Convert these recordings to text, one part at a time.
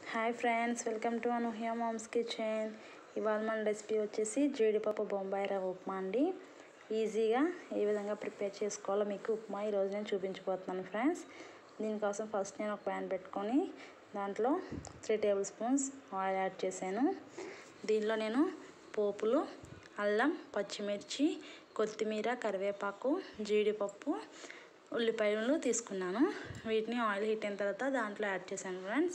hi friends welcome to Anuhya mom's kitchen ఇవాళ మన recipe వచ్చేసి జీడిపప్పు బొంబాయి రవ్వ ఉప్మా అండి ఈజీగా ఏ విధంగా ప్రిపేర్ చేసుకోవాలో మీకు ఉప్మా ఈరోజు నేను చూపించబోతున్నాను ఫ్రెండ్స్ దీనికోసం ఫస్ట్ నేను ఒక ప్యాన్ పెట్టుకొని దాంట్లో three tablespoons oil add చేశాను దీనిలో నేను పోపులు అల్లం పచ్చిమిర్చి కొత్తిమీర కరివేపాకు జీడిపప్పు ఉల్లిపాయలు తీసుకున్నాను వీటిని ఆయిల్ హీట్ అయిన తర్వాత దాంట్లో యాడ్ చేశాను ఫ్రెండ్స్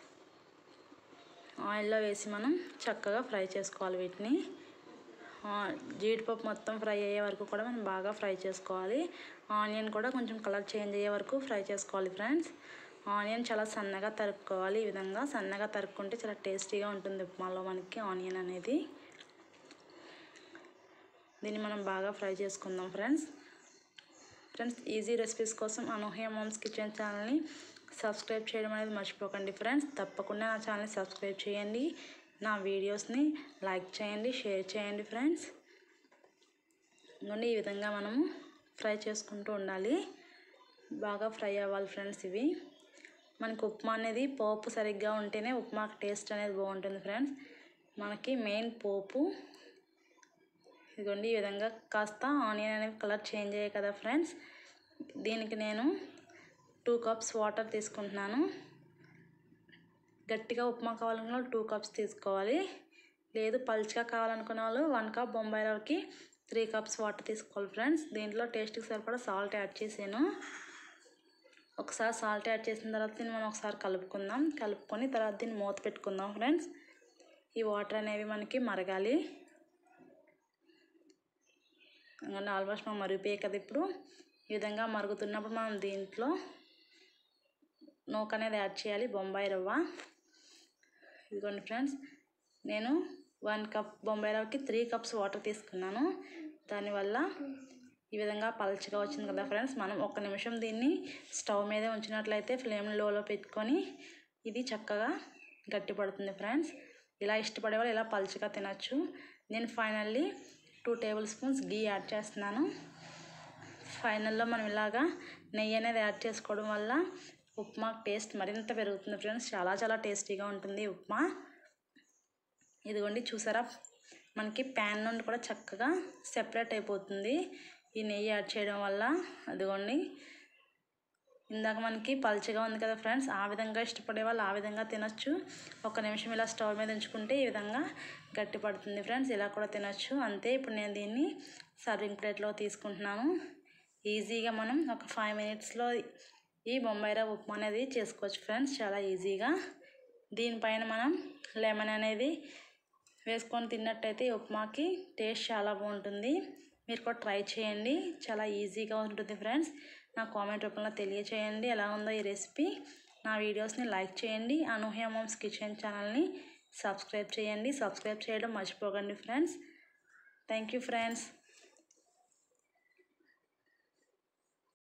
ఆయిల్లో వేసి మనం చక్కగా ఫ్రై చేసుకోవాలి వీటిని జీడిపప్పు మొత్తం ఫ్రై అయ్యే వరకు కూడా మనం బాగా ఫ్రై చేసుకోవాలి ఆనియన్ కూడా కొంచెం కలర్ చేంజ్ అయ్యే వరకు ఫ్రై చేసుకోవాలి ఫ్రెండ్స్ ఆనియన్ చాలా సన్నగా తరుక్కోవాలి ఈ విధంగా సన్నగా తరుక్కుంటే చాలా టేస్టీగా ఉంటుంది ఉప్మాలో మనకి ఆనియన్ అనేది దీన్ని మనం బాగా ఫ్రై చేసుకుందాం ఫ్రెండ్స్ ఫ్రెండ్స్ ఈజీ రెసిపీస్ కోసం అనూహ్య మామ్స్ కిచెన్ ఛానల్ని సబ్స్క్రైబ్ చేయడం అనేది మర్చిపోకండి ఫ్రెండ్స్ తప్పకుండా నా ఛానల్ని సబ్స్క్రైబ్ చేయండి నా వీడియోస్ని లైక్ చేయండి షేర్ చేయండి ఫ్రెండ్స్ నుండి ఈ విధంగా మనము ఫ్రై చేసుకుంటూ ఉండాలి బాగా ఫ్రై అవ్వాలి ఫ్రెండ్స్ ఇవి మనకి ఉప్మా అనేది పోపు సరిగ్గా ఉంటేనే ఉప్మా టేస్ట్ అనేది బాగుంటుంది ఫ్రెండ్స్ మనకి మెయిన్ పోపు ఇదిగోండి ఈ విధంగా కాస్త ఆనియన్ అనేది కలర్ చేంజ్ అయ్యాయి కదా ఫ్రెండ్స్ దీనికి నేను టూ కప్స్ వాటర్ తీసుకుంటున్నాను గట్టిగా ఉప్మా కావాలనుకున్న వాళ్ళు టూ కప్స్ తీసుకోవాలి లేదు పల్చగా కావాలనుకున్న వాళ్ళు వన్ కప్ బొంబాయి రవ్వకి త్రీ కప్స్ వాటర్ తీసుకోవాలి ఫ్రెండ్స్ దీంట్లో టేస్ట్కి సరిపడా సాల్ట్ యాడ్ చేసాను ఒకసారి సాల్ట్ యాడ్ చేసిన తర్వాత దీన్ని మనం ఒకసారి కలుపుకుందాం కలుపుకొని తర్వాత దీన్ని మూత పెట్టుకుందాం ఫ్రెండ్స్ ఈ వాటర్ అనేవి మనకి మరగాలి ఎందుకంటే ఆల్మోస్ట్ మనం మరిగిపోయాయి కదా ఇప్పుడు ఈ విధంగా మరుగుతున్నప్పుడు మనం దీంట్లో నూక అనేది యాడ్ చేయాలి బొంబాయి రవ్వ ఇదిగోండి ఫ్రెండ్స్ నేను వన్ కప్ బొంబాయి రవ్వకి త్రీ కప్స్ వాటర్ తీసుకున్నాను దానివల్ల ఈ విధంగా పలచగా వచ్చింది కదా ఫ్రెండ్స్ మనం ఒక నిమిషం దీన్ని స్టవ్ మీద ఉంచినట్లయితే ఫ్లేమ్ లోలో పెట్టుకొని ఇది చక్కగా గట్టిపడుతుంది ఫ్రెండ్స్ ఇలా ఇష్టపడే వాళ్ళు ఇలా పలుచగా తినచ్చు నేను finally two tablespoons ghee add చేస్తున్నాను ఫైనల్లో మనం ఇలాగా నెయ్యి అనేది యాడ్ చేసుకోవడం వల్ల ఉప్మా టేస్ట్ మరింత పెరుగుతుంది ఫ్రెండ్స్ చాలా చాలా టేస్టీగా ఉంటుంది ఉప్మా ఇదిగోండి చూసారా మనకి ప్యాన్ నుండి కూడా చక్కగా సెపరేట్ అయిపోతుంది ఈ నెయ్యి యాడ్ చేయడం వల్ల అదిగోండి ఇందాక మనకి పల్చగా ఉంది కదా ఫ్రెండ్స్ ఆ విధంగా ఇష్టపడే వాళ్ళు ఆ విధంగా తినొచ్చు ఒక నిమిషం ఇలా స్టవ్ మీద ఉంచుకుంటే ఈ విధంగా గట్టి పడుతుంది ఫ్రెండ్స్ ఇలా కూడా తినొచ్చు అంతే ఇప్పుడు నేను దీన్ని సర్వింగ్ ప్లేట్లో తీసుకుంటున్నాను ఈజీగా మనం ఒక ఫైవ్ మినిట్స్లో ఈ బొంబాయి రవ్వ ఉప్మా అనేది చేసుకోవచ్చు ఫ్రెండ్స్ చాలా ఈజీగా దీనిపైన మనం లెమన్ అనేది వేసుకొని తిన్నట్టయితే ఈ ఉప్మాకి టేస్ట్ చాలా బాగుంటుంది మీరు కూడా ట్రై చేయండి చాలా ఈజీగా ఉంటుంది ఫ్రెండ్స్ నా కామెంట్ రూపంలో తెలియచేయండి ఎలా ఉందో ఈ రెసిపీ నా వీడియోస్ని లైక్ చేయండి అనూహ్య మామ్స్ కిచెన్ ఛానల్ని సబ్స్క్రైబ్ చేయండి సబ్స్క్రైబ్ చేయడం మర్చిపోకండి ఫ్రెండ్స్ థ్యాంక్ యూ ఫ్రెండ్స్